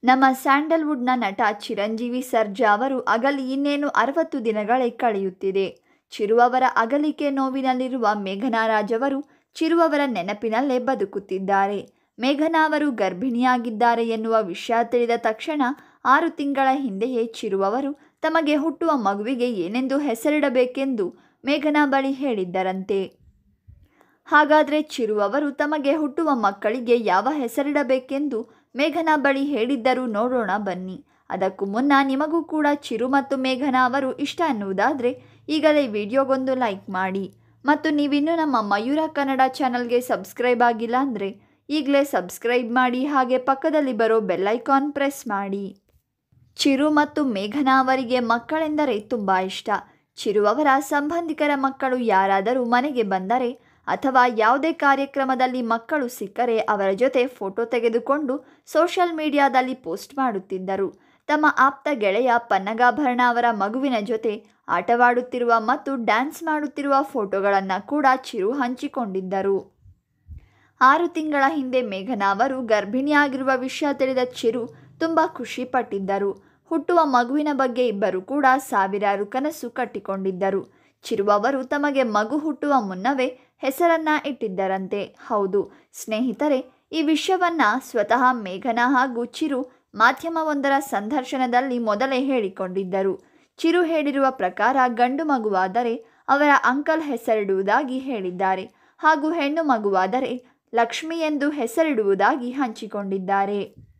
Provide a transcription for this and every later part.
ನಮ್ಮ ಸ್ಯಾಂಡಲ್ವುಡ್ನ ನಟ ಚಿರಂಜೀವಿ ಸರ್ಜಾ ಅವರು ಅಗಲಿ ಇನ್ನೇನು ಅರವತ್ತು ದಿನಗಳೇ ಕಳೆಯುತ್ತಿದೆ ಚಿರು ಅವರ ಅಗಲಿಕೆ ನೋವಿನಲ್ಲಿರುವ ಮೇಘನಾ ರಾಜ್ ಅವರು ಚಿರು ಅವರ ನೆನಪಿನಲ್ಲೇ ಬದುಕುತ್ತಿದ್ದಾರೆ ಮೇಘನಾ ಅವರು ಗರ್ಭಿಣಿಯಾಗಿದ್ದಾರೆ ಎನ್ನುವ ವಿಷಯ ತಿಳಿದ ತಕ್ಷಣ ಆರು ತಿಂಗಳ ಹಿಂದೆಯೇ ಚಿರು ಅವರು ತಮಗೆ ಹುಟ್ಟುವ ಮಗುವಿಗೆ ಏನೆಂದು ಹೆಸರಿಡಬೇಕೆಂದು ಮೇಘನಾ ಬಳಿ ಹೇಳಿದ್ದರಂತೆ ಹಾಗಾದರೆ ಚಿರು ಅವರು ತಮಗೆ ಹುಟ್ಟುವ ಮಕ್ಕಳಿಗೆ ಯಾವ ಹೆಸರಿಡಬೇಕೆಂದು ಮೇಘನಾ ಬಳಿ ಹೇಳಿದ್ದರು ನೋಡೋಣ ಬನ್ನಿ ಅದಕ್ಕೂ ಮುನ್ನ ನಿಮಗೂ ಕೂಡ ಚಿರು ಮತ್ತು ಮೇಘನಾ ಅವರು ಇಷ್ಟ ಅನ್ನುವುದಾದರೆ ಈಗಲೇ ವಿಡಿಯೋಗೊಂದು ಲೈಕ್ ಮಾಡಿ ಮತ್ತು ನೀವಿನ್ನೂ ನಮ್ಮ ಮಯೂರ ಕನ್ನಡ ಚಾನಲ್ಗೆ ಸಬ್ಸ್ಕ್ರೈಬ್ ಆಗಿಲ್ಲ ಅಂದರೆ ಈಗಲೇ ಸಬ್ಸ್ಕ್ರೈಬ್ ಮಾಡಿ ಹಾಗೆ ಪಕ್ಕದಲ್ಲಿ ಬರೋ ಬೆಲ್ಲೈಕಾನ್ ಪ್ರೆಸ್ ಮಾಡಿ ಚಿರು ಮತ್ತು ಮೇಘನಾ ಅವರಿಗೆ ಮಕ್ಕಳೆಂದರೆ ತುಂಬ ಇಷ್ಟ ಚಿರು ಅವರ ಸಂಬಂಧಿಕರ ಮಕ್ಕಳು ಯಾರಾದರೂ ಮನೆಗೆ ಬಂದರೆ ಅಥವಾ ಯಾವುದೇ ಕಾರ್ಯಕ್ರಮದಲ್ಲಿ ಮಕ್ಕಳು ಸಿಕ್ಕರೆ ಅವರ ಜೊತೆ ಫೋಟೋ ತೆಗೆದುಕೊಂಡು ಸೋಷಿಯಲ್ ಮೀಡಿಯಾದಲ್ಲಿ ಪೋಸ್ಟ್ ಮಾಡುತ್ತಿದ್ದರು ತಮ್ಮ ಆಪ್ತ ಗೆಳೆಯ ಪನ್ನಗಾಭರಣ ಅವರ ಮಗುವಿನ ಜೊತೆ ಆಟವಾಡುತ್ತಿರುವ ಮತ್ತು ಡ್ಯಾನ್ಸ್ ಮಾಡುತ್ತಿರುವ ಫೋಟೋಗಳನ್ನು ಕೂಡ ಚಿರು ಹಂಚಿಕೊಂಡಿದ್ದರು ಆರು ತಿಂಗಳ ಹಿಂದೆ ಮೇಘನಾ ಅವರು ಗರ್ಭಿಣಿಯಾಗಿರುವ ವಿಷಯ ತಿಳಿದ ಚಿರು ತುಂಬ ಖುಷಿಪಟ್ಟಿದ್ದರು ಹುಟ್ಟುವ ಮಗುವಿನ ಬಗ್ಗೆ ಇಬ್ಬರು ಕೂಡ ಸಾವಿರಾರು ಕನಸು ಕಟ್ಟಿಕೊಂಡಿದ್ದರು ಚಿರು ಅವರು ತಮಗೆ ಮಗು ಹುಟ್ಟುವ ಮುನ್ನವೇ ಹೆಸರನ್ನ ಇಟ್ಟಿದ್ದರಂತೆ ಹೌದು ಸ್ನೇಹಿತರೆ ಈ ವಿಷಯವನ್ನ ಸ್ವತಃ ಮೇಘನಾ ಹಾಗೂ ಚಿರು ಮಾಧ್ಯಮವೊಂದರ ಸಂದರ್ಶನದಲ್ಲಿ ಮೊದಲೇ ಹೇಳಿಕೊಂಡಿದ್ದರು ಚಿರು ಹೇಳಿರುವ ಪ್ರಕಾರ ಗಂಡು ಮಗುವಾದರೆ ಅವರ ಅಂಕಲ್ ಹೆಸರಿಡುವುದಾಗಿ ಹೇಳಿದ್ದಾರೆ ಹಾಗೂ ಹೆಣ್ಣು ಮಗುವಾದರೆ ಲಕ್ಷ್ಮಿ ಎಂದು ಹೆಸರಿಡುವುದಾಗಿ ಹಂಚಿಕೊಂಡಿದ್ದಾರೆ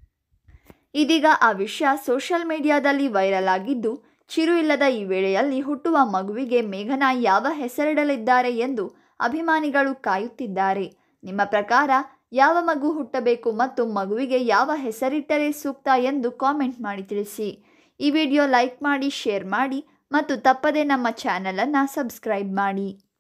ಇದೀಗ ಆ ವಿಷಯ ಸೋಷಿಯಲ್ ಮೀಡಿಯಾದಲ್ಲಿ ವೈರಲ್ ಆಗಿದ್ದು ಚಿರು ಇಲ್ಲದ ಈ ವೇಳೆಯಲ್ಲಿ ಹುಟ್ಟುವ ಮಗುವಿಗೆ ಮೇಘನಾ ಯಾವ ಹೆಸರಿಡಲಿದ್ದಾರೆ ಎಂದು ಅಭಿಮಾನಿಗಳು ಕಾಯುತ್ತಿದ್ದಾರೆ ನಿಮ್ಮ ಪ್ರಕಾರ ಯಾವ ಮಗು ಹುಟ್ಟಬೇಕು ಮತ್ತು ಮಗುವಿಗೆ ಯಾವ ಹೆಸರಿಟ್ಟರೆ ಸೂಕ್ತ ಎಂದು ಕಾಮೆಂಟ್ ಮಾಡಿ ತಿಳಿಸಿ ಈ ವಿಡಿಯೋ ಲೈಕ್ ಮಾಡಿ ಶೇರ್ ಮಾಡಿ ಮತ್ತು ತಪ್ಪದೇ ನಮ್ಮ ಚಾನಲನ್ನು ಸಬ್ಸ್ಕ್ರೈಬ್ ಮಾಡಿ